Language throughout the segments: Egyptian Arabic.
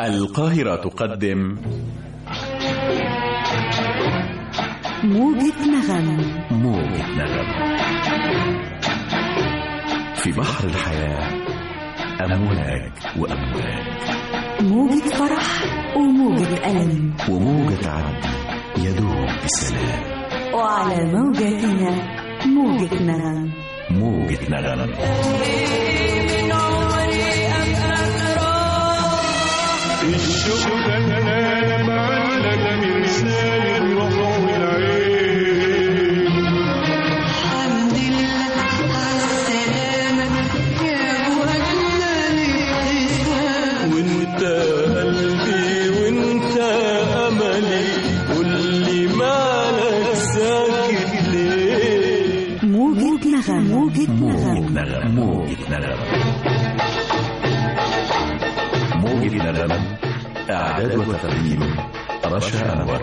القاهرة تقدم موجة نغم موجة نغم في بحر الحياة أمواج وأمواج موجة فرح وموجة ألم وموجة عدل يدوب بسلام وعلى موجاتنا موجة نغم موجة نغم الشوق انا معلق من سال الروح والعين الحمد لله على السلامة يا وجنا الابتسام وانت قلبي وانت املي قول لي مالك ساكت ليه موجة نغم موجة موجة نغم نغم موجة نغم موجة نغم إعداد وتقديم رشا أنور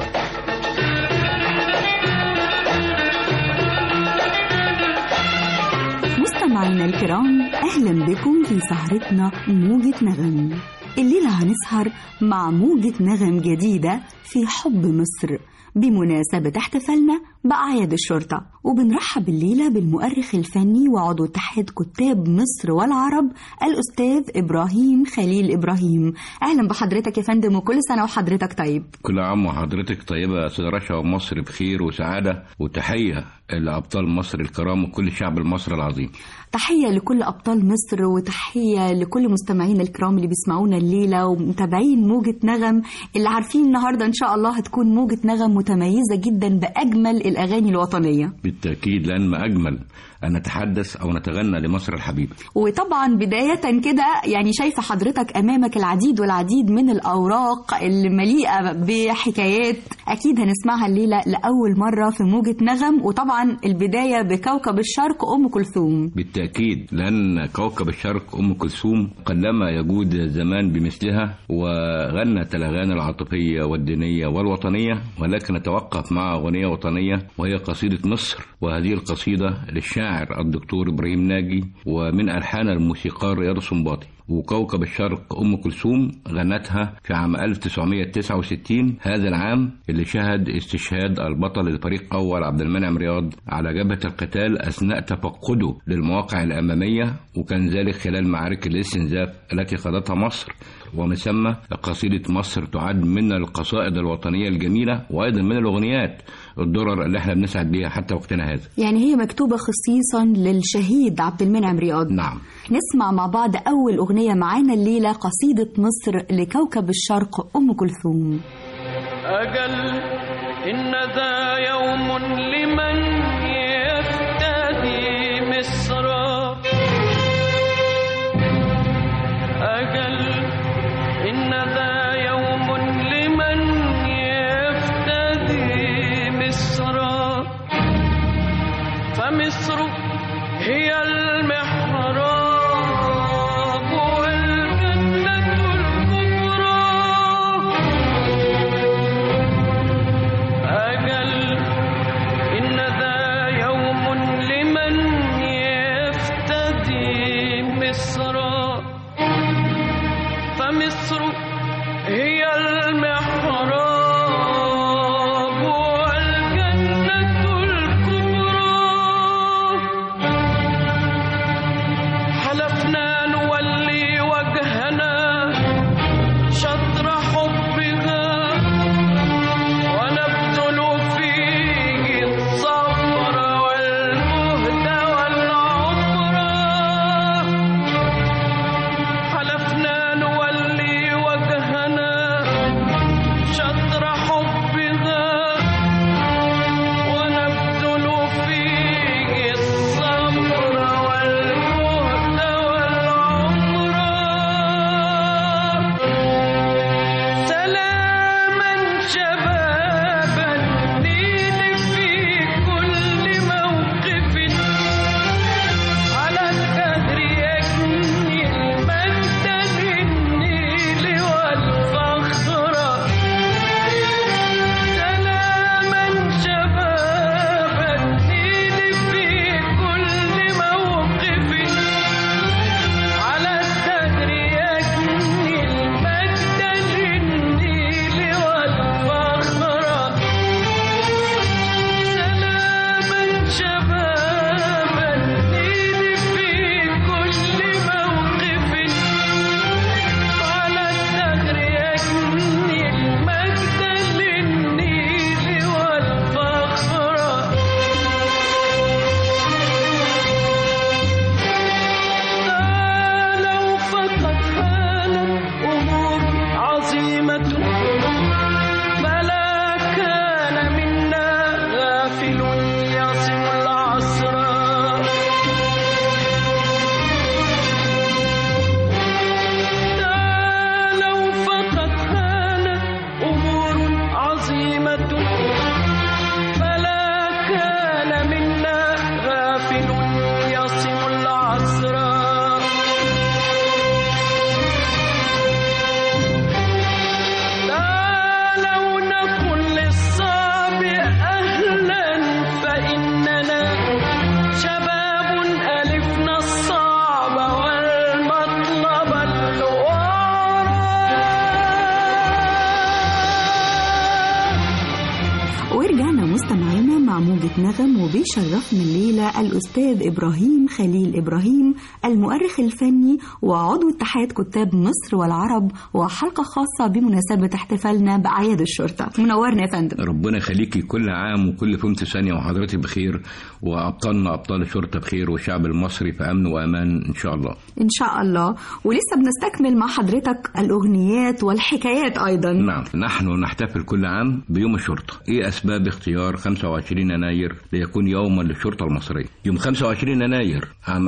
مستمعينا الكرام أهلا بكم في سهرتنا موجة نغم الليلة هنسهر مع موجة نغم جديدة في حب مصر بمناسبة احتفالنا بأعياد الشرطة وبنرحب الليلة بالمؤرخ الفني وعضو اتحاد كتاب مصر والعرب الأستاذ إبراهيم خليل إبراهيم أهلا بحضرتك يا فندم وكل سنة وحضرتك طيب كل عام وحضرتك طيبة يا أستاذ رشا ومصر بخير وسعادة وتحية لأبطال مصر الكرام وكل الشعب المصري العظيم تحية لكل أبطال مصر وتحية لكل مستمعينا الكرام اللي بيسمعونا الليلة ومتابعين موجة نغم اللي عارفين النهاردة إن شاء الله هتكون موجة نغم متميزة جدا بأجمل الأغاني الوطنية بالتأكيد لأن ما أجمل أن نتحدث أو نتغنى لمصر الحبيبة وطبعا بداية كده يعني شايفة حضرتك أمامك العديد والعديد من الأوراق المليئة بحكايات أكيد هنسمعها الليلة لأول مرة في موجة نغم وطبعا البداية بكوكب الشرق أم كلثوم بالتأكيد لأن كوكب الشرق أم كلثوم قلما يجود زمان بمثلها وغنت الأغاني العاطفية والدينية والوطنية ولكن نتوقف مع أغنية وطنية وهي قصيدة مصر وهذه القصيدة للشاعر الدكتور إبراهيم ناجي ومن ألحان الموسيقار رياض السنباطي وكوكب الشرق أم كلثوم غنتها في عام 1969 هذا العام اللي شهد استشهاد البطل الفريق أول عبد المنعم رياض على جبهة القتال أثناء تفقده للمواقع الأمامية وكان ذلك خلال معارك الاستنزاف التي خاضتها مصر ومن ثم قصيدة مصر تعد من القصائد الوطنية الجميلة وأيضا من الأغنيات الدرر اللي احنا بنسعد بيها حتى وقتنا هذا يعني هي مكتوبة خصيصا للشهيد عبد المنعم رياض نعم نسمع مع بعض أول أغنية معانا الليلة قصيدة مصر لكوكب الشرق أم كلثوم أجل إن ذا يوم لمن يفتدي مصر أجل إن ذا يوم لمن يفتدي مصر فمصر هي المحراب والجنة الكبرى أجل إن ذا مستمعينا مع موجة نغم وبيشرفنا الليلة الأستاذ إبراهيم خليل إبراهيم المؤرخ الفني وعضو اتحاد كتاب مصر والعرب وحلقة خاصة بمناسبة احتفالنا بأعياد الشرطة منورنا يا فندم ربنا يخليكي كل عام وكل فمت ثانية وحضرتك بخير وأبطالنا أبطال الشرطة بخير والشعب المصري في أمن وأمان إن شاء الله إن شاء الله ولسه بنستكمل مع حضرتك الأغنيات والحكايات أيضا نعم نحن نحتفل كل عام بيوم الشرطة إيه أسباب اختيار 25 يناير ليكون يوما للشرطة المصرية يوم 25 يناير عام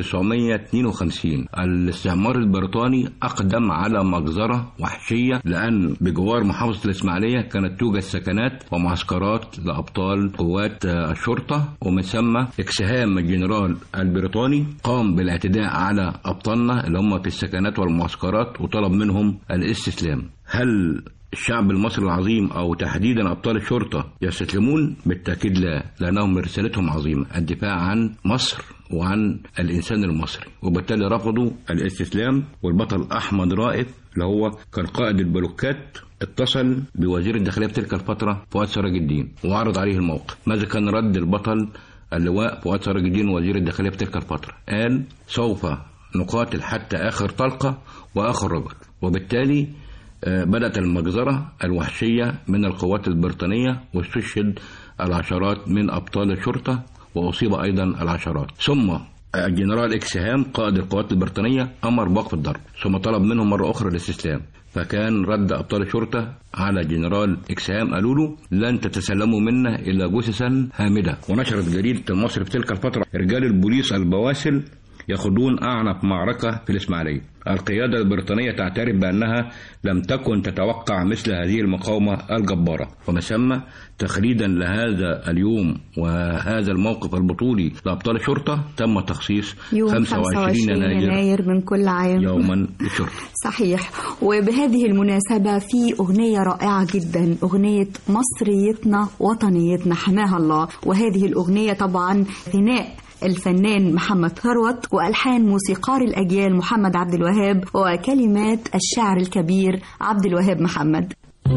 1952 الاستعمار البريطاني أقدم على مجزرة وحشية لأن بجوار محافظة الإسماعيلية كانت توجد سكنات ومعسكرات لأبطال قوات آه، الشرطة ومن ثم اكسهام الجنرال البريطاني قام بالاعتداء على أبطالنا اللي هم في السكنات والمعسكرات وطلب منهم الاستسلام هل الشعب المصري العظيم او تحديدا ابطال الشرطه يستسلمون بالتاكيد لا لانهم رسالتهم عظيمه الدفاع عن مصر وعن الانسان المصري وبالتالي رفضوا الاستسلام والبطل احمد رائف اللي هو كان قائد البلوكات اتصل بوزير الداخليه في تلك الفتره فؤاد سراج الدين وعرض عليه الموقف ماذا كان رد البطل اللواء فؤاد سراج الدين وزير الداخليه في تلك الفتره قال سوف نقاتل حتى اخر طلقه واخر رجل وبالتالي آه، بدأت المجزرة الوحشية من القوات البريطانية واستشهد العشرات من أبطال الشرطة وأصيب أيضا العشرات ثم الجنرال إكسهام قائد القوات البريطانية أمر بوقف الضرب ثم طلب منهم مرة أخرى الاستسلام فكان رد أبطال الشرطة على جنرال إكسهام قالوا له لن تتسلموا منا إلا جثثا هامدة ونشرت جريدة المصري في تلك الفترة رجال البوليس البواسل يخوضون أعنف معركة في الإسماعيلية القيادة البريطانية تعترف بأنها لم تكن تتوقع مثل هذه المقاومة الجبارة وما ثم تخليدا لهذا اليوم وهذا الموقف البطولي لأبطال الشرطة تم تخصيص يوم 25 يناير يناير من كل عام يوما للشرطة صحيح وبهذه المناسبة في أغنية رائعة جدا أغنية مصريتنا وطنيتنا حماها الله وهذه الأغنية طبعا غناء الفنان محمد ثروت وألحان موسيقار الأجيال محمد عبد الوهاب وكلمات الشاعر الكبير عبد الوهاب محمد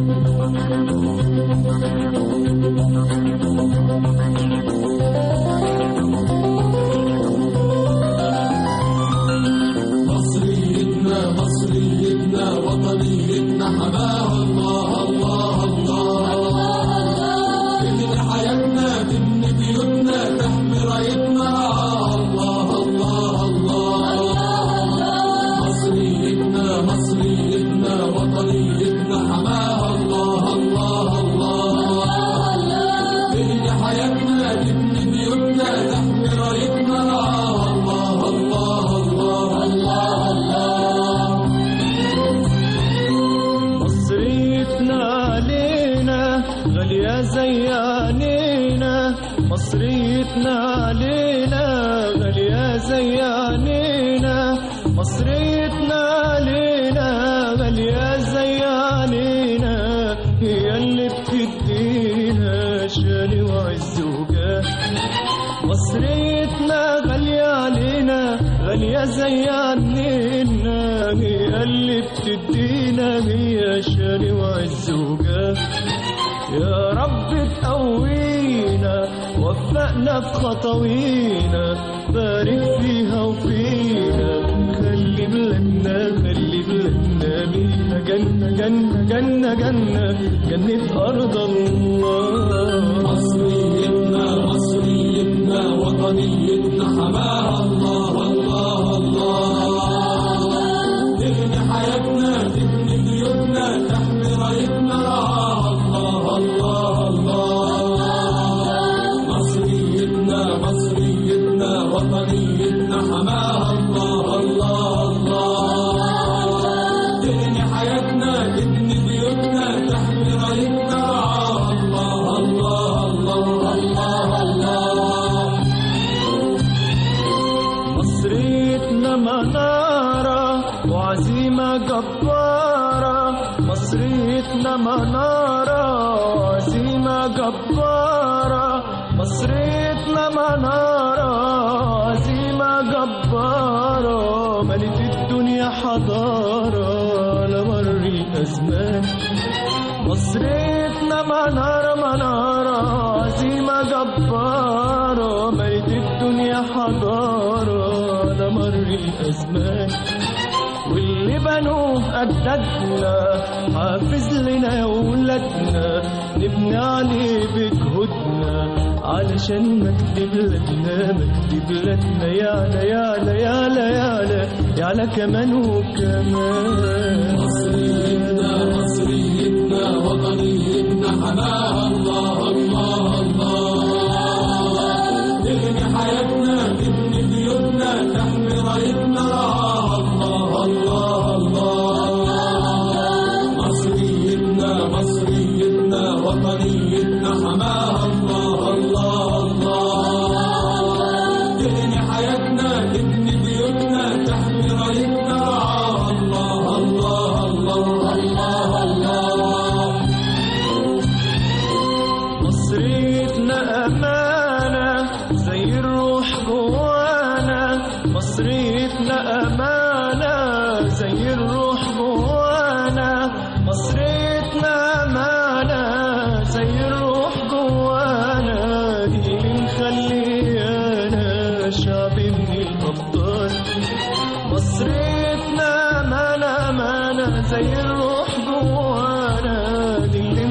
مصريتنا علينا غالية زي عينينا مصريتنا علينا غالية زي عينينا مصريتنا علينا غالية زي عينينا هي اللي بتدينا شان وعز وجاه مصريتنا غالية علينا غالية زي عنينا هي اللي بتدينا هي شان وعز وجاه يا رب تقوينا وفقنا في خطوينا بارك فيها وفينا خلي بلادنا خلي بلادنا بينا جنة جنة جنة جنة جنة أرض الله مصريتنا مصريتنا وطنيتنا حماها الله الله الله تبني حياتنا تبني بيوتنا تحمي رايتنا رعاها الله الله الله مصريتنا مصريتنا وطنيتنا حماها الله الله الله تبني حياتنا تبني بيوتنا تحمي رايتنا رعاها الله الله الله الله الله مصريتنا منارة وعزيمة جبارة مصريتنا منارة وعزيمة جبارة مصريتنا منارة وعزيمة جبارة ملت الدنيا حضارة على مر الأزمان مصريتنا منارة منارة عزيمة جبارة ملت الدنيا حضارة على مر الأزمان واللي بنوه أجدادنا حافظ لنا يا ولادنا نبني عليه بجهودنا علشان مجد بلادنا مجد بلادنا يعلى يعلى يعلى يعلى يعلى كمان وكمان مصريتنا مصريتنا وطنيتنا حماها الله الله الله نبني حياتنا نبني بيوتنا نحمي رايتنا رعاها الله الله الله مصريتنا مصريتنا وطنيتنا حماها الله الله الله نبني حياتنا نبني بيوتنا تحمي رايتنا رعاها الله الله الله الله الله مصريتنا أمانة زي الروح جوانا مصريتنا أمانة زي الروح جوانا مصريتنا أمانة زي الروح جوانا دي اللي مخليانا شعب من الأبطال مصريتنا أمانة أمانة زي الروح جوانا دي اللي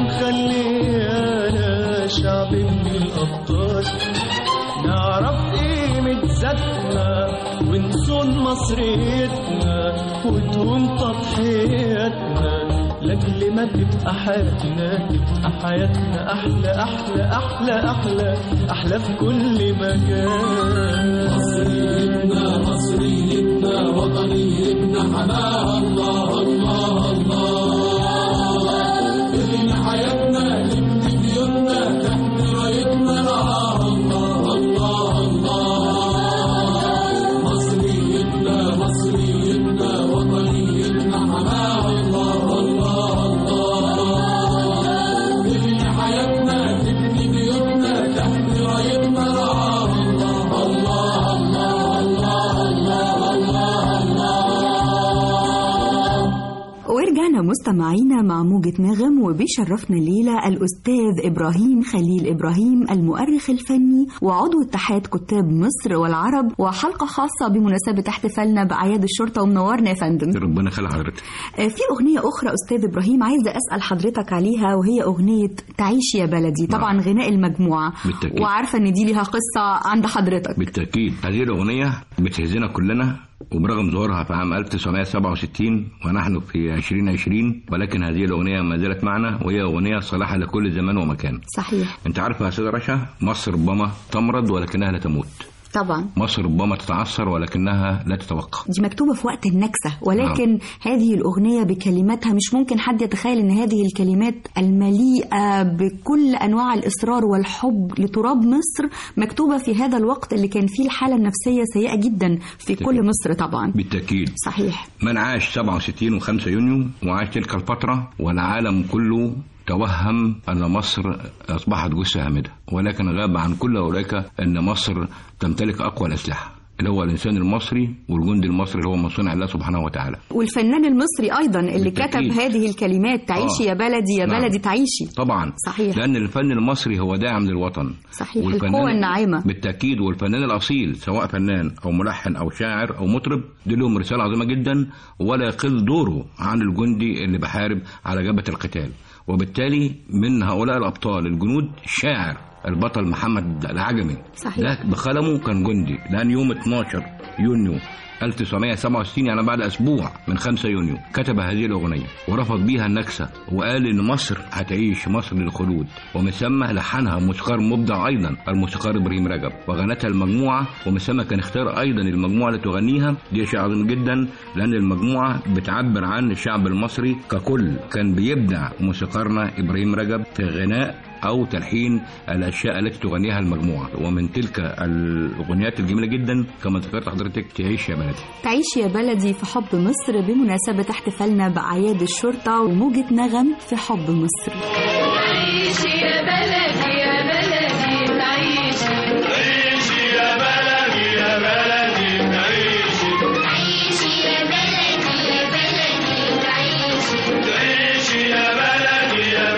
مخليانا شعب من الأبطال نعرف قيمة ذاتنا ونصون مصريتنا وتهون تضحياتنا لأجل ما تبقى حياتنا تبقى حياتنا أحلى أحلى أحلى أحلى أحلى في كل مكان مصريتنا مصريتنا وطنيتنا حماها الله الله الله ابن حياتنا ابن بيوتنا تحمي رايتنا رعاها الله الله الله مصريتنا مصريتنا وطنيتنا حماها الله الله الله ابن حياتنا ابن بيوتنا تحمي رايتنا رعاها الله الله الله الله الله الله ورجعنا مستمعينا مع موجة نغم وبيشرفنا الليلة الأستاذ إبراهيم خليل إبراهيم المؤرخ الفني وعضو اتحاد كتاب مصر والعرب وحلقة خاصة بمناسبة احتفالنا بأعياد الشرطة ومنورنا يا فندم ربنا خلق حضرتك آه، في أغنية أخرى أستاذ إبراهيم عايزة أسأل حضرتك عليها وهي أغنية تعيش يا بلدي طبعا غناء المجموعة بالتأكيد. وعارفة إن دي ليها قصة عند حضرتك بالتأكيد هذه الأغنية بتهزنا كلنا وبرغم ظهورها في عام 1967 ونحن في 2020 ولكن هذه الأغنية ما زالت معنا وهي أغنية صالحة لكل زمان ومكان صحيح أنت عارف يا أستاذ رشا مصر ربما تمرض ولكنها لا تموت طبعا مصر ربما تتعثر ولكنها لا تتوقف دي مكتوبة في وقت النكسة ولكن هذه الأغنية بكلماتها مش ممكن حد يتخيل إن هذه الكلمات المليئة بكل أنواع الإصرار والحب لتراب مصر مكتوبة في هذا الوقت اللي كان فيه الحالة النفسية سيئة جدا في كل مصر طبعا بالتأكيد صحيح من عاش 67 و5 يونيو وعاش تلك الفترة والعالم كله توهم أن مصر أصبحت جثة هامدة ولكن غاب عن كل أولئك أن مصر تمتلك أقوى الأسلحة اللي هو الإنسان المصري والجندي المصري اللي هو من صنع الله سبحانه وتعالى والفنان المصري أيضا اللي بالتأكيد. كتب هذه الكلمات تعيشي آه. يا بلدي يا نعم. بلدي تعيشي طبعا صحيح. لأن الفن المصري هو داعم للوطن صحيح والفنان- القوة الناعمة بالتأكيد والفنان الأصيل سواء فنان أو ملحن أو شاعر أو مطرب دي لهم رسالة عظيمة جدا ولا يقل دوره عن الجندي اللي بحارب على جبهة القتال وبالتالي من هؤلاء الأبطال الجنود شاعر البطل محمد العجمي صحيح. ده بقلمه كان جندي لأن يوم 12 يونيو 1967 يعني بعد أسبوع من 5 يونيو كتب هذه الأغنية ورفض بيها النكسة وقال إن مصر هتعيش مصر للخلود ومن ثم لحنها موسيقار مبدع أيضا الموسيقار إبراهيم رجب وغنتها المجموعة ومن ثم كان اختار أيضا المجموعة اللي تغنيها دي شيء عظيم جدا لأن المجموعة بتعبر عن الشعب المصري ككل كان بيبدع موسيقارنا إبراهيم رجب في غناء أو تلحين الأشياء التي تغنيها المجموعة ومن تلك الأغنيات الجميلة جدا كما ذكرت حضرتك تعيش يا بلدي تعيشي يا بلدي في حب مصر بمناسبة احتفالنا بأعياد الشرطة وموجة نغم في حب مصر عيشي يا بلدي يا بلدي تعيشي عيشي يا بلدي يا بلدي تعيشي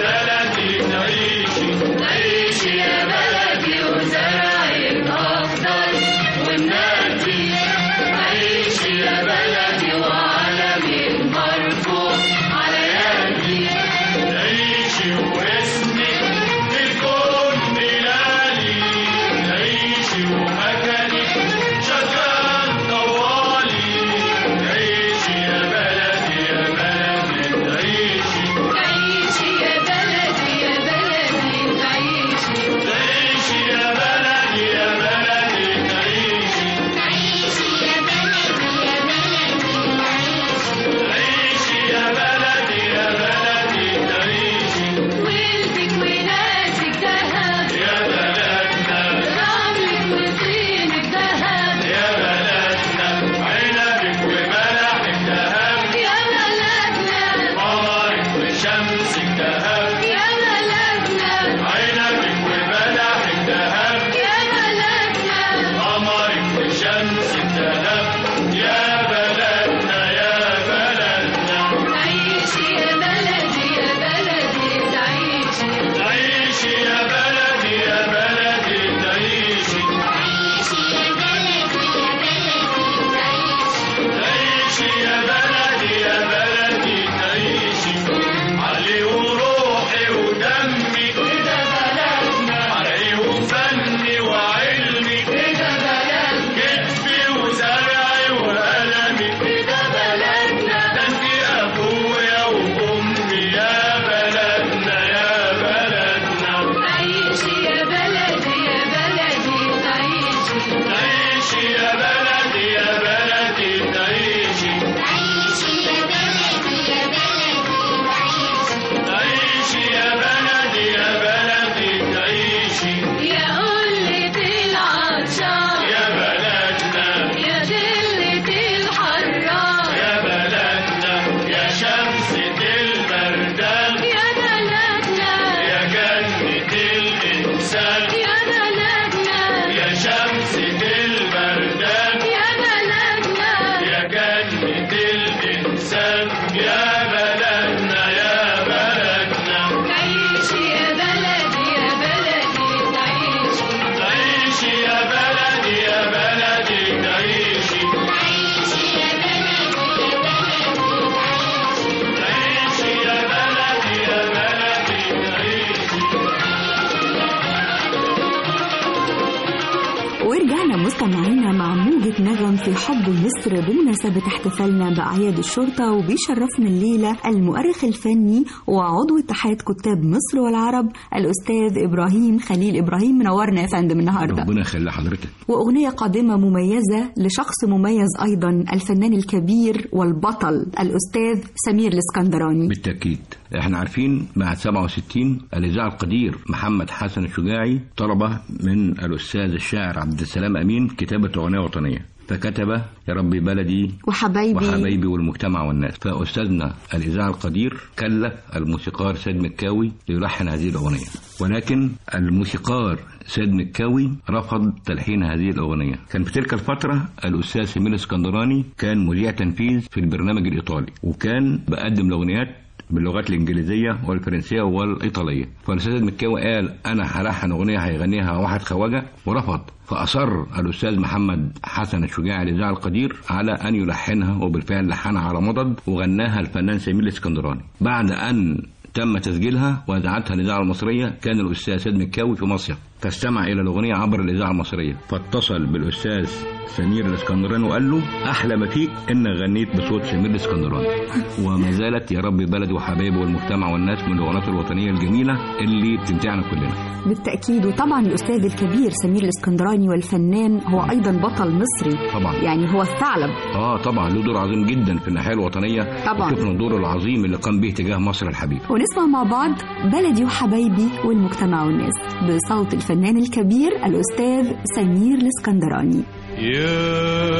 مستمعينا مع موجة نغم في حب مصر بمناسبة احتفالنا بأعياد الشرطة وبيشرفنا الليلة المؤرخ الفني وعضو اتحاد كتاب مصر والعرب الأستاذ إبراهيم خليل إبراهيم منورنا يا فندم النهاردة ربنا يخلي حضرتك وأغنية قادمة مميزة لشخص مميز أيضا الفنان الكبير والبطل الأستاذ سمير الاسكندراني بالتأكيد احنا عارفين بعد 67 الإذاعة القدير محمد حسن الشجاعي طلب من الأستاذ الشاعر عبد السلام أمين كتابة أغنية وطنية فكتب يا ربي بلدي وحبايبي وحبايبي والمجتمع والناس فأستاذنا الإذاعة القدير كلف الموسيقار سيد مكاوي ليلحن هذه الأغنية ولكن الموسيقار سيد مكاوي رفض تلحين هذه الأغنية كان في تلك الفترة الأستاذ سمير الاسكندراني كان مذيع تنفيذ في البرنامج الإيطالي وكان بقدم الأغنيات باللغات الإنجليزية والفرنسية والإيطالية فالأستاذ مكاوي قال أنا هلحن أغنية هيغنيها واحد خواجة ورفض فأصر الأستاذ محمد حسن الشجاعي الإذاعة القدير على أن يلحنها وبالفعل لحنها على مضض وغناها الفنان سمير الاسكندراني بعد أن تم تسجيلها وإذاعتها الإذاعة المصرية كان الأستاذ سيد مكاوي في مصيف فاستمع إلى الأغنية عبر الإذاعة المصرية فاتصل بالأستاذ سمير الاسكندراني وقال له أحلى ما فيك إنك غنيت بصوت سمير الاسكندراني وما زالت يا رب بلدي وحبايبي والمجتمع والناس من الأغنيات الوطنية الجميلة اللي بتمتعنا كلنا بالتأكيد وطبعا الأستاذ الكبير سمير الاسكندراني والفنان هو أيضا بطل مصري طبعا يعني هو الثعلب اه طبعا له دور عظيم جدا في الناحيه الوطنيه طبعاً. شفنا الدور العظيم اللي قام به تجاه مصر الحبيبه ونسمع مع بعض بلدي وحبايبي والمجتمع والناس بصوت الفنان الكبير الأستاذ سمير الاسكندراني يا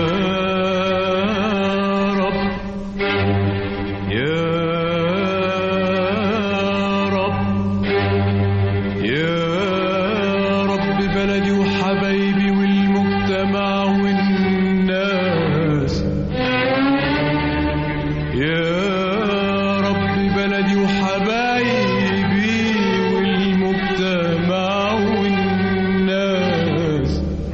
رب يا رب يا رب بلدي وحبايبي والمجتمع والناس يا رب بلدي وحبايبي والمجتمع والناس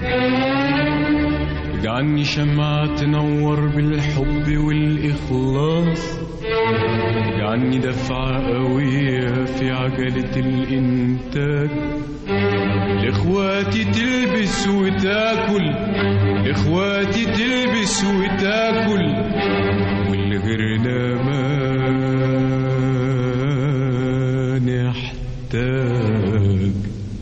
اجعلني شمعة تنور بالحب والإخلاص اجعلني دفعة قوية في عجلة الإنتاج لإخواتي تلبس وتاكل لإخواتي تلبس وتاكل واللي غيرنا ما نحتاج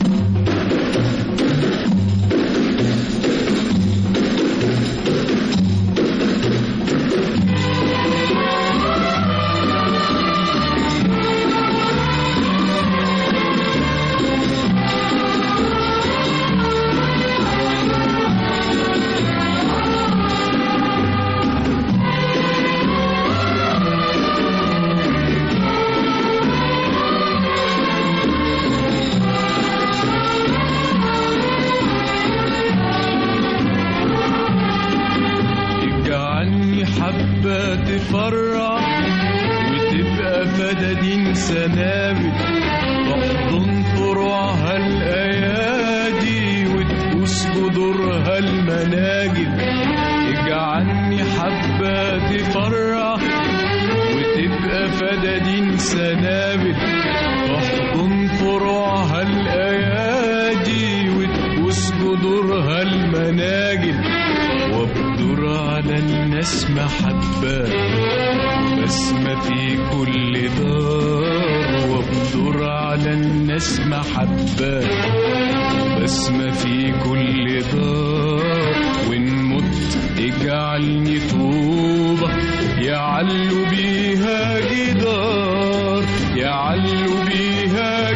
اجعلني حبة تفرح وتبقى فدادين سنابل تحضن فروعها الأيادي وتبوس جذورها المناجل اجعلني حبة تفرح وتبقى فدادين سنابل تحضن فروعها الأيادي وتبوس جذورها المناجل وابدر على الناس محبة بسمة في كل دار وابدر على الناس محبة بسمة في كل دار وإن مت اجعلني طوبة يعلو بيها جدار يعلو بيها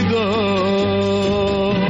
جدار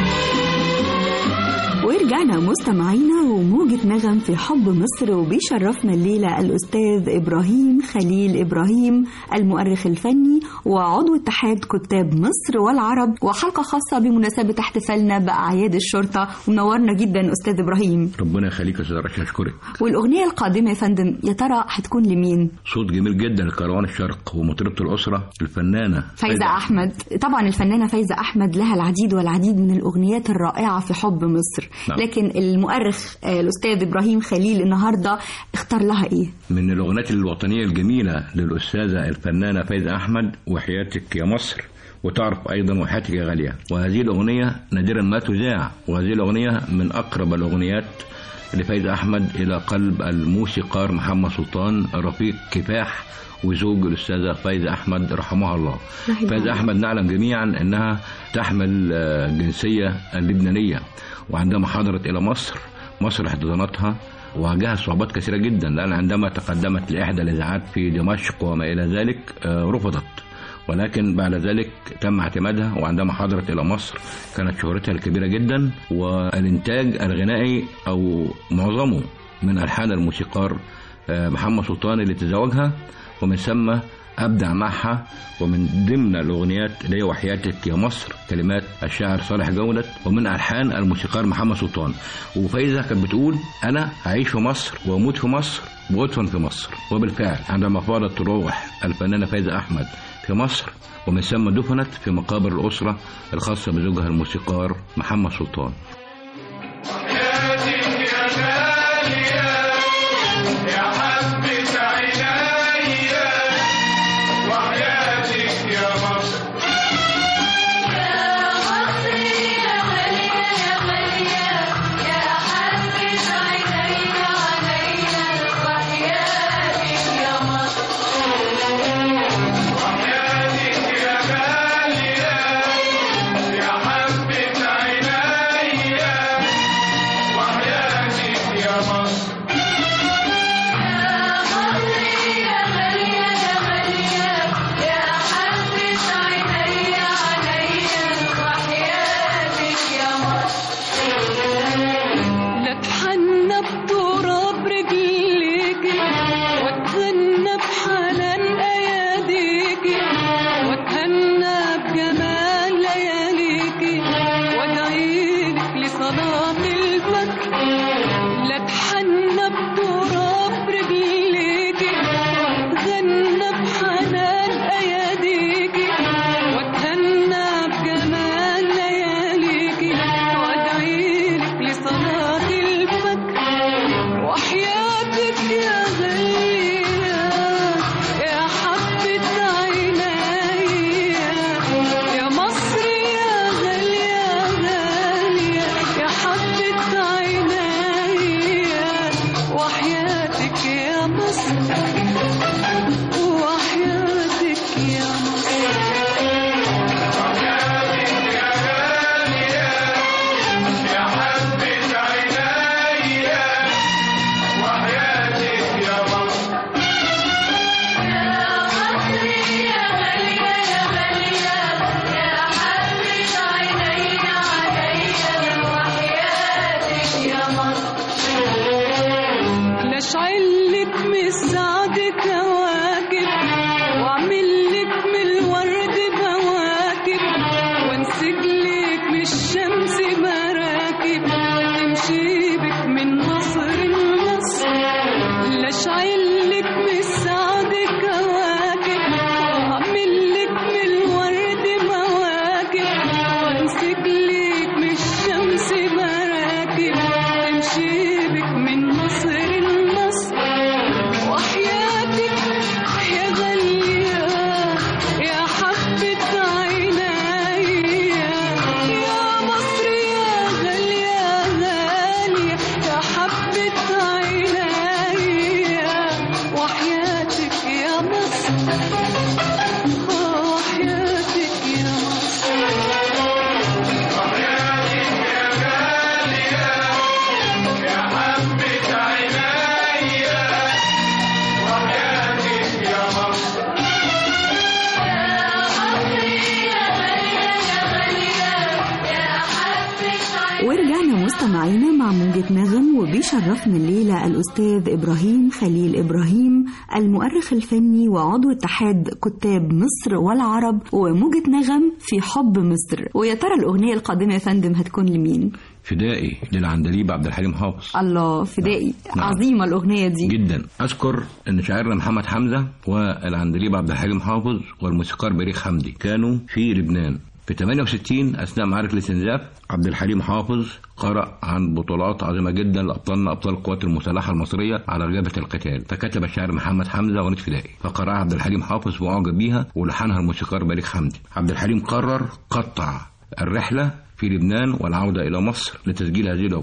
ورجعنا مستمعينا وموجة نغم في حب مصر وبيشرفنا الليلة الأستاذ إبراهيم خليل إبراهيم المؤرخ الفني وعضو اتحاد كتاب مصر والعرب وحلقة خاصة بمناسبة احتفالنا بأعياد الشرطة ومنورنا جدا أستاذ إبراهيم ربنا يخليك يا استاذ رشا اشكرك والأغنية القادمة يا فندم يا ترى هتكون لمين؟ صوت جميل جدا لكروان الشرق ومطربة الأسرة الفنانة فايزة أحمد طبعا الفنانة فايزة أحمد لها العديد والعديد من الأغنيات الرائعة في حب مصر نعم. لكن المؤرخ آه، الأستاذ إبراهيم خليل النهاردة اختار لها إيه؟ من الأغنيات الوطنية الجميلة للأستاذة الفنانة فايزة أحمد وحياتك يا مصر وتعرف أيضا وحياتك يا غالية وهذه الأغنية نادرا ما تذاع وهذه الأغنية من أقرب الأغنيات لفايز أحمد إلى قلب الموسيقار محمد سلطان رفيق كفاح وزوج الأستاذة فايزة أحمد رحمها الله رحمها فايزة الله. أحمد نعلم جميعا أنها تحمل آه، الجنسية اللبنانية وعندما حضرت إلى مصر مصر احتضنتها واجهت صعوبات كثيرة جدا لأن عندما تقدمت لإحدى الإذاعات في دمشق وما إلى ذلك آه، رفضت ولكن بعد ذلك تم اعتمادها وعندما حضرت إلى مصر كانت شهرتها الكبيرة جدا والإنتاج الغنائي أو معظمه من ألحان الموسيقار آه، محمد سلطان اللي تزوجها ومن ثم أبدع معها ومن ضمن الأغنيات اللي هي وحياتك يا مصر كلمات الشاعر صالح جودة ومن ألحان الموسيقار محمد سلطان وفايزة كانت بتقول أنا هعيش في مصر وأموت في مصر وأدفن في مصر وبالفعل عندما فاضت روح الفنانة فايزة أحمد في مصر ومن ثم دفنت في مقابر الأسرة الخاصة بزوجها الموسيقار محمد سلطان لا اتحنى بتراب رجليكي واتغنى بحنان اياديكي واتهنى بجمال لياليكي وادعيلك لصلاة الفجر لا اتحنى بتراب رجليكي واتغنى بحنان اياديكي واتهنى بجمال لياليكي وادعيلك لصلاة الفجر وحياتك يا غالية يا حبة عينيا يا مصر يا غالية غالية يا حبة عينيا وحياتك يا مصر وحياتك يا مصر لشعلك من السعد كواكب واعمل لك من الورد بواكب وانسجلك من الشمس مراكب تمشي بك من مصر لمصر لشعلك من السعد كواكب واعمل لك من الورد مواكب وانسجلك من الشمس مراكب تمشي بك من مصر لمصر وحياتك يا غالية يا حبة عينيا يا مصر يا غالية غالية يا حبة عينيا وحياتك يا مصر وحياتك يا مصر ورجعنا مستمعينا مع موجة نغم وبيشرفنا الليلة الأستاذ إبراهيم خليل إبراهيم المؤرخ الفني وعضو اتحاد كتاب مصر والعرب وموجة نغم في حب مصر ويا ترى الأغنية القادمة يا فندم هتكون لمين؟ فدائي للعندليب عبد الحليم حافظ الله فدائي نعم. عظيمة الأغنية دي جدا اذكر ان شاعرنا محمد حمزه والعندليب عبد الحليم حافظ والموسيقار بليغ حمدي كانوا في لبنان في 68 اثناء معركه الاستنزاف عبد الحليم حافظ قرأ عن بطولات عظيمه جدا لابطالنا ابطال القوات المسلحه المصريه على رجبه القتال فكتب الشاعر محمد حمزه اغنيه فدائي فقرأها عبد الحليم حافظ واعجب بيها ولحنها الموسيقار بليغ حمدي عبد الحليم قرر قطع الرحله في لبنان والعوده الى مصر لتسجيل هذه الاغنيه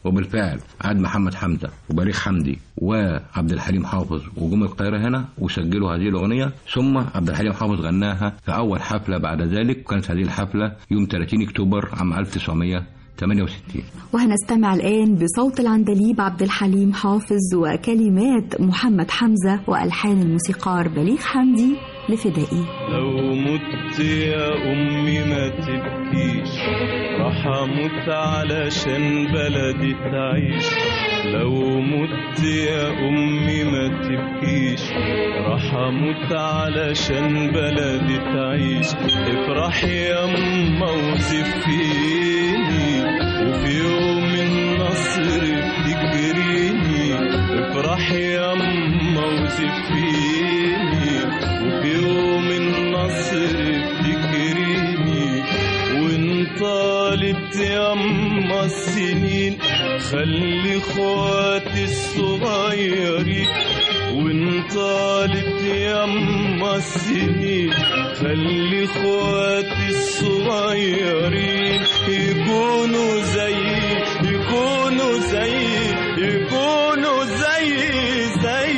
وبالفعل عاد محمد حمزة وبليغ حمدي وعبد الحليم حافظ وجم القاهرة هنا وسجلوا هذه الأغنية ثم عبد الحليم حافظ غناها في أول حفلة بعد ذلك وكانت هذه الحفلة يوم 30 أكتوبر عام 1968 وهنستمع الآن بصوت العندليب عبد الحليم حافظ وكلمات محمد حمزة وألحان الموسيقار بليغ حمدي لفدائي لو مت يا أمي ما تبكيش راح أموت علشان بلدي تعيش لو مت يا أمي ما تبكيش راح أموت علشان بلدي تعيش افرحي يا أما وزفيني وفي يوم النصر تجريني افرحي يا أما وزفيني وفي يوم النصر تجريني وان طالت يما السنين خلي اخواتي الصغيرين وان طالت يما السنين خلي اخواتي الصغيرين يكونوا زي يكونوا زي يكونوا زي زي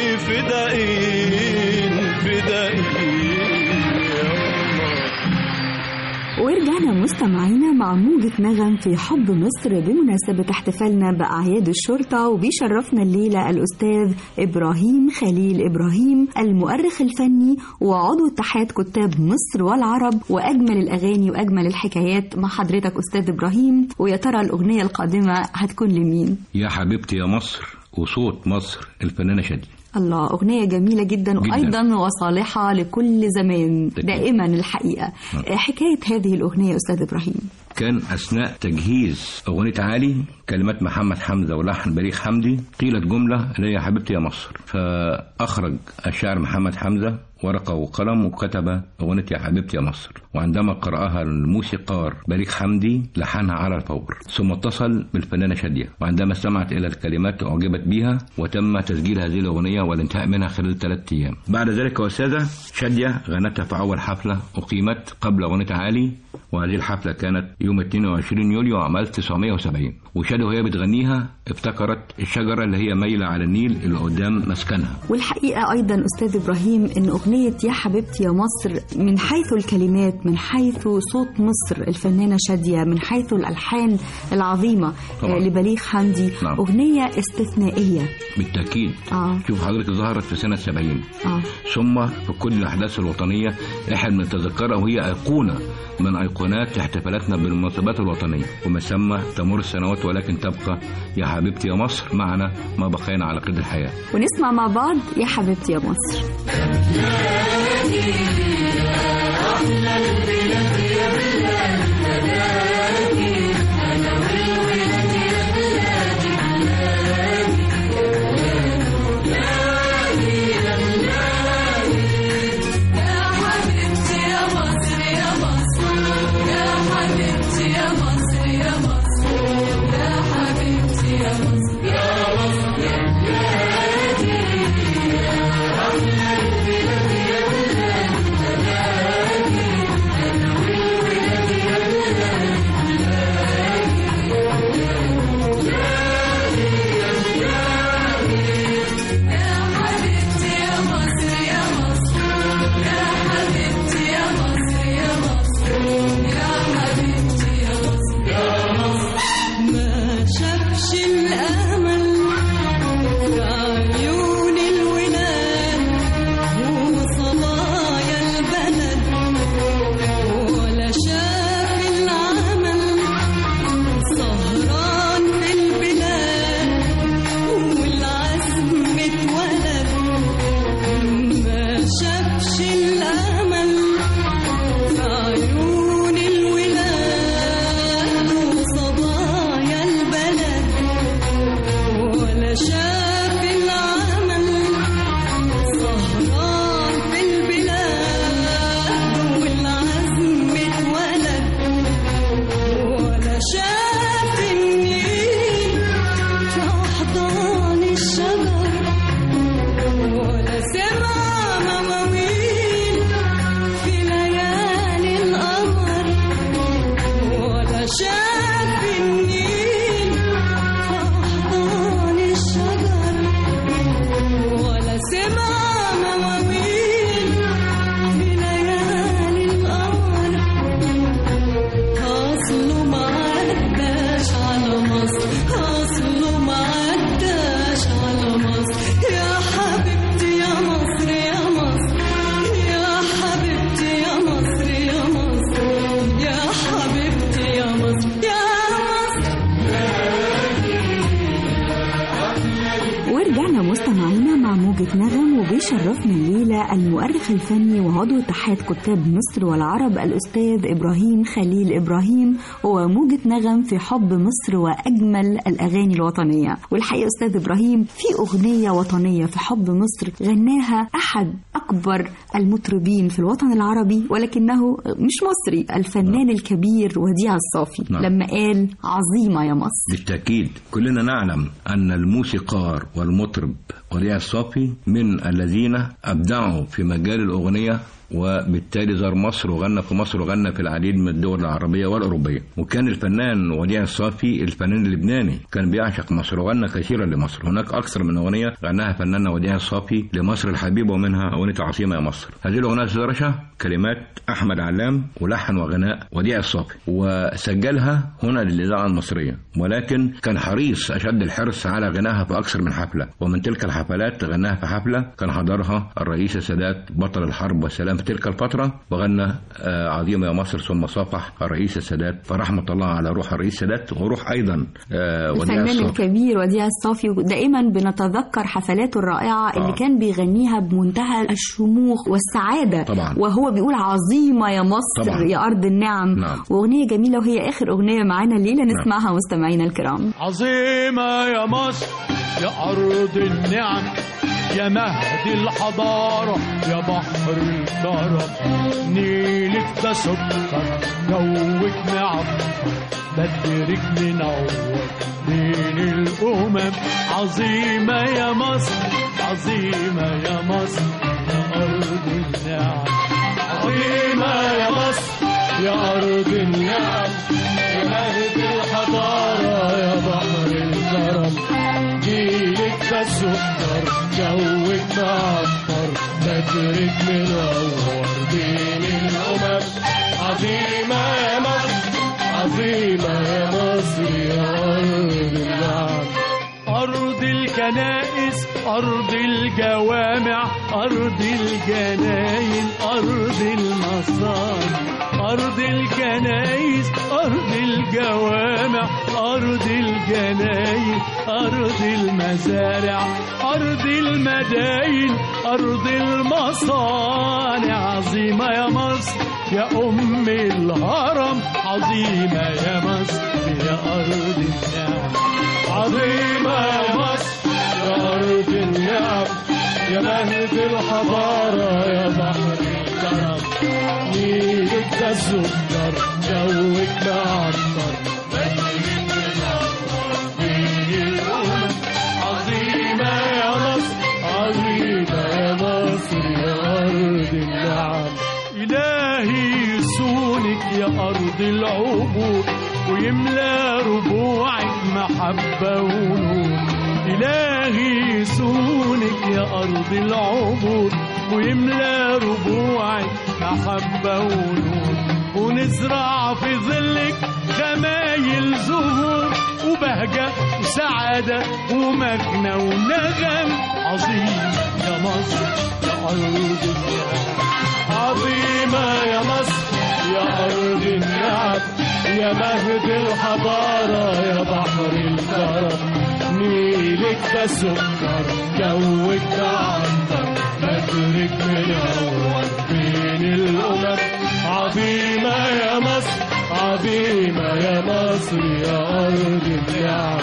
فدائين فدائين يا الله ورجعنا مستمعينا مع موجة نغم في حب مصر بمناسبة احتفالنا بأعياد الشرطة وبيشرفنا الليلة الأستاذ إبراهيم خليل إبراهيم المؤرخ الفني وعضو اتحاد كتاب مصر والعرب وأجمل الأغاني وأجمل الحكايات مع حضرتك أستاذ إبراهيم ويا ترى الأغنية القادمة هتكون لمين؟ يا حبيبتي يا مصر وصوت مصر الفنانة شادية الله أغنية جميلة جدا, جداً. وأيضا وصالحة لكل زمان أكيد. دائما الحقيقة حكاية هذه الأغنية أستاذ إبراهيم كان أثناء تجهيز أغنية علي كلمات محمد حمزة ولحن بليغ حمدي قيلت جملة اللي هي يا حبيبتي يا مصر فأخرج الشاعر محمد حمزة ورقة وقلم وكتب أغنية يا حبيبتي يا مصر وعندما قرأها الموسيقار بليغ حمدي لحنها على الفور ثم اتصل بالفنانة شادية وعندما استمعت إلى الكلمات أعجبت بها وتم تسجيل هذه الأغنية والانتهاء منها خلال ثلاثة أيام بعد ذلك وسادة شادية غنتها في أول حفلة أقيمت قبل أغنية علي وهذه الحفلة كانت يوم 22 يوليو عام 1970 وشادية وهي بتغنيها افتكرت الشجرة اللي هي مايلة على النيل اللي قدام مسكنها والحقيقة أيضا أستاذ إبراهيم أن أغنية يا حبيبتي يا مصر من حيث الكلمات من حيث صوت مصر الفنانة شادية من حيث الألحان العظيمة طبعاً. آه، لبليغ حمدي نعم. أغنية استثنائية بالتأكيد آه. شوف حضرتك ظهرت في سنة 70 آه. ثم في كل الأحداث الوطنية احنا بنتذكرها وهي أيقونة من أيقونات احتفالاتنا بالمناسبات الوطنية ومن ثم تمر السنوات ولكن تبقى يا حبيبتي يا مصر معنا ما بقينا على قيد الحياة ونسمع مع بعض يا حبيبتي يا مصر يا نغم وبيشرفنا الليلة المؤرخ الفني وعضو اتحاد كتاب مصر والعرب الأستاذ إبراهيم خليل إبراهيم وموجة نغم في حب مصر وأجمل الأغاني الوطنية والحقيقة أستاذ إبراهيم في أغنية وطنية في حب مصر غناها أحد أكبر المطربين في الوطن العربي ولكنه مش مصري الفنان الكبير وديع الصافي نعم. لما قال عظيمة يا مصر بالتأكيد كلنا نعلم أن الموسيقار والمطرب وديع الصافي من الذين أبدعوا في مجال الأغنية وبالتالي زار مصر وغنى في مصر وغنى في العديد من الدول العربية والأوروبية وكان الفنان وديع الصافي الفنان اللبناني كان بيعشق مصر وغنى كثيرا لمصر هناك أكثر من أغنية غناها فناننا وديع الصافي لمصر الحبيبة ومنها أغنية عاصمة يا مصر هذه الأغنية أستاذ رشا كلمات أحمد علام ولحن وغناء وديع الصافي وسجلها هنا للإذاعة المصرية ولكن كان حريص أشد الحرص على غناها في أكثر من حفلة ومن تلك الحفلات غناها في حفلة كان حضرها الرئيس السادات بطل الحرب والسلام في تلك الفترة وغنى آه، عظيمة يا مصر ثم صافح الرئيس السادات فرحمة الله على روح الرئيس السادات وروح أيضا آه، وديع الفنان الصافي الكبير وديع الصافي دائما بنتذكر حفلاته الرائعة اللي آه. كان بيغنيها بمنتهى الشموخ والسعادة طبعا. وهو بيقول عظيمة يا مصر طبعا. يا أرض النعم نعم. وأغنية جميلة وهي آخر أغنية معانا الليلة نسمعها مستمعينا الكرام عظيمة يا مصر يا أرض النعم يا مهد الحضارة يا بحر الكرم نيلك ده سكر جوك نعم بدرك منور بين الأمم عظيمة يا مصر عظيمة يا مصر يا أرض النعم عظيمة يا مصر يا أرض النعم يا مهد الحضارة يا بحر الكرم جيلك ده سكر جوك معطر بدرك منور بين الأمم عظيمة يا مصر عظيمة يا مصر يا أرض النعم أرض الكنائس أرض الجوامع أرض الجناين أرض المصانع أرض الكنائس أرض الجوامع أرض الجناين أرض المزارع أرض المداين أرض المصانع عظيمة يا مصر يا أم الهرم عظيمة يا مصر يا أرض النعم عظيمة يا مصر يا أرض النعم يا مهد الحضارة يا بحر الكرم نيلك ده سكر جوك معطر بدرك منور بين الأمم عظيمة يا مصر عظيمة يا مصر يا أرض النعم إلهي يسونك يا أرض العبور ويملى ربوعك محبة ونور إلهي يسونك يا أرض العبور ويملى ربوعك محبة ونور ونزرع في ظلك خمايل زهور وبهجة وسعادة ومجنى ونغم عظيم يا مصر يا أرض النعم عظيمة يا مصر يا أرض النعم يا مهد الحضارة يا بحر الكرم نيلك ده سكر جوك ده عنتر بدرك منور بين الأمم عظيمة يا مصر عظيمة يا مصر يا أرض النعم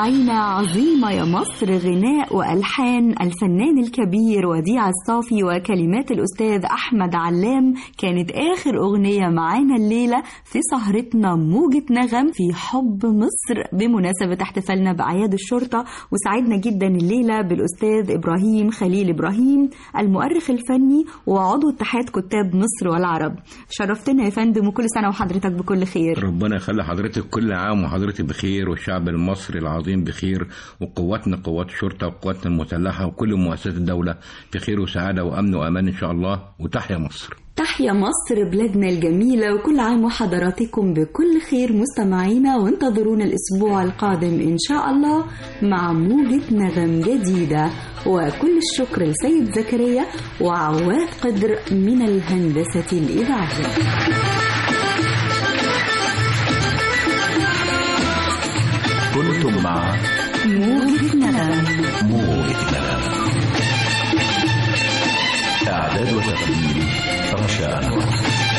مستمعينا عظيمة يا مصر غناء وألحان الفنان الكبير وديع الصافي وكلمات الأستاذ أحمد علام كانت آخر أغنية معانا الليلة في سهرتنا موجة نغم في حب مصر بمناسبة احتفالنا بأعياد الشرطة وسعدنا جدا الليلة بالأستاذ إبراهيم خليل إبراهيم المؤرخ الفني وعضو اتحاد كتاب مصر والعرب شرفتنا يا فندم وكل سنة وحضرتك بكل خير ربنا يخلي حضرتك كل عام وحضرتك بخير والشعب المصري العظيم بخير وقواتنا قوات الشرطة وقواتنا المسلحة وكل مؤسسات الدولة في خير وسعادة وأمن وأمان إن شاء الله وتحيا مصر تحيا مصر بلادنا الجميلة وكل عام وحضراتكم بكل خير مستمعينا وانتظرونا الأسبوع القادم إن شاء الله مع موجة نغم جديدة وكل الشكر لسيد زكريا وعواد قدر من الهندسة الإذاعية كنتم مع موجة نغم موجة نغم إعداد وتقديم رشا أنور